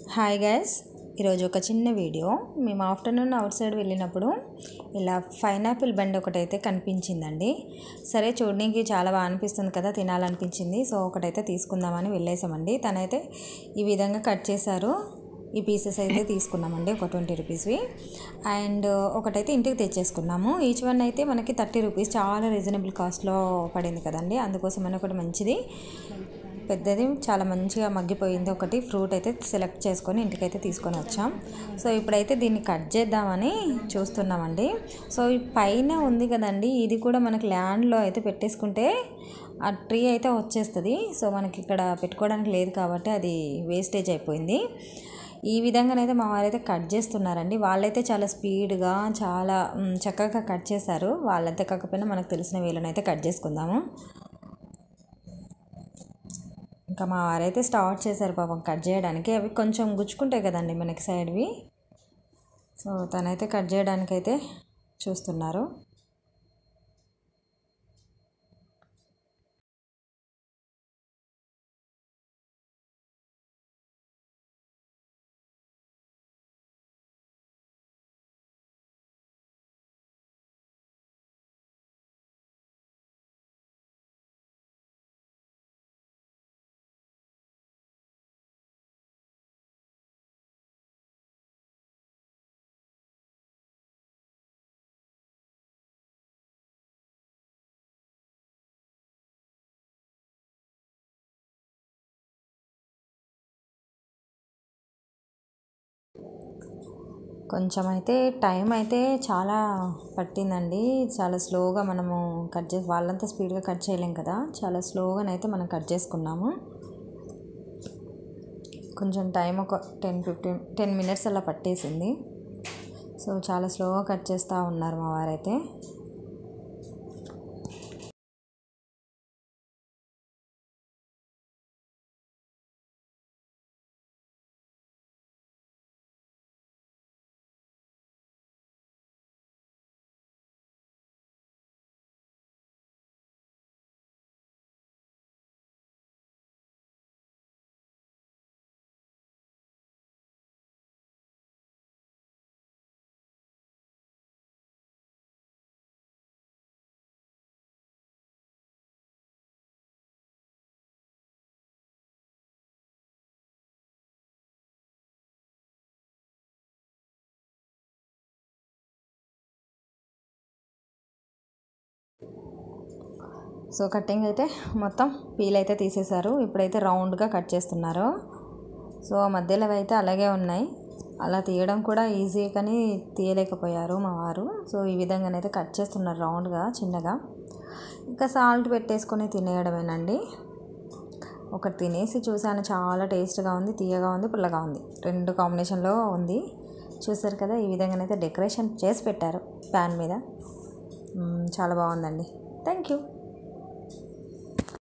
hi guys ఈరోజు ఒక చిన్న వీడియో మేము ఆఫ్టర్నూన్ అవుట్ సైడ్ వెళ్ళినప్పుడు ఇలా పైనాపిల్ బండి ఒకటైతే కనిపించిందండి సరే చూడడానికి చాలా బాగా అనిపిస్తుంది కదా తినాలనిపించింది సో ఒకటైతే తీసుకుందామని వెళ్ళేసామండి తనైతే ఈ విధంగా కట్ చేశారు ఈ పీసెస్ అయితే తీసుకున్నామండి ఒక ట్వంటీ రూపీస్వి అండ్ ఒకటైతే ఇంటికి తెచ్చేసుకున్నాము ఈచ్ వన్ అయితే మనకి థర్టీ రూపీస్ చాలా రీజనబుల్ కాస్ట్లో పడింది కదండి అందుకోసం ఒకటి మంచిది పెద్దది చాలా మంచిగా మగ్గిపోయింది ఒకటి ఫ్రూట్ అయితే సెలెక్ట్ చేసుకొని ఇంటికైతే తీసుకొని వచ్చాం సో ఇప్పుడైతే దీన్ని కట్ చేద్దామని చూస్తున్నామండి సో ఈ పైన ఉంది కదండి ఇది కూడా మనకి ల్యాండ్లో అయితే పెట్టేసుకుంటే ఆ ట్రీ అయితే వచ్చేస్తుంది సో మనకి ఇక్కడ పెట్టుకోవడానికి లేదు కాబట్టి అది వేస్టేజ్ అయిపోయింది ఈ విధంగానైతే మా వారైతే కట్ చేస్తున్నారండి వాళ్ళైతే చాలా స్పీడ్గా చాలా మ్, చక్కగా కట్ చేశారు వాళ్ళంతే కాకపోయినా మనకు తెలిసిన వీళ్ళనైతే కట్ చేసుకుందాము ఇంకా మా వారైతే స్టార్ట్ చేశారు పాపం కట్ చేయడానికి అవి కొంచెం గుచ్చుకుంటాయి కదండి మనకి సైడ్వి సో తనైతే కట్ చేయడానికి అయితే చూస్తున్నారు కొంచెం అయితే టైం అయితే చాలా పట్టిందండి చాలా స్లోగా మనము కట్ చేసి వాళ్ళంతా స్పీడ్గా కట్ చేయలేం కదా చాలా స్లోగానైతే మనం కట్ చేసుకున్నాము కొంచెం టైం ఒక టెన్ ఫిఫ్టీన్ టెన్ మినిట్స్ అలా పట్టేసింది సో చాలా స్లోగా కట్ చేస్తూ ఉన్నారు మా వారైతే సో కటింగ్ అయితే మొత్తం పీల్ అయితే తీసేశారు ఇప్పుడైతే రౌండ్గా కట్ చేస్తున్నారు సో మధ్యలో అయితే అలాగే ఉన్నాయి అలా తీయడం కూడా ఈజీ కానీ తీయలేకపోయారు మా వారు సో ఈ విధంగానైతే కట్ చేస్తున్నారు రౌండ్గా చిన్నగా ఇంకా సాల్ట్ పెట్టేసుకొని తినేయడమేనండి ఒకటి తినేసి చూసాను చాలా టేస్ట్గా ఉంది తీయగా ఉంది పుల్లగా ఉంది రెండు కాంబినేషన్లో ఉంది చూసారు కదా ఈ విధంగానైతే డెకరేషన్ చేసి పెట్టారు ప్యాన్ మీద మ్మ్, చాలా బాగుందండి థ్యాంక్ యూ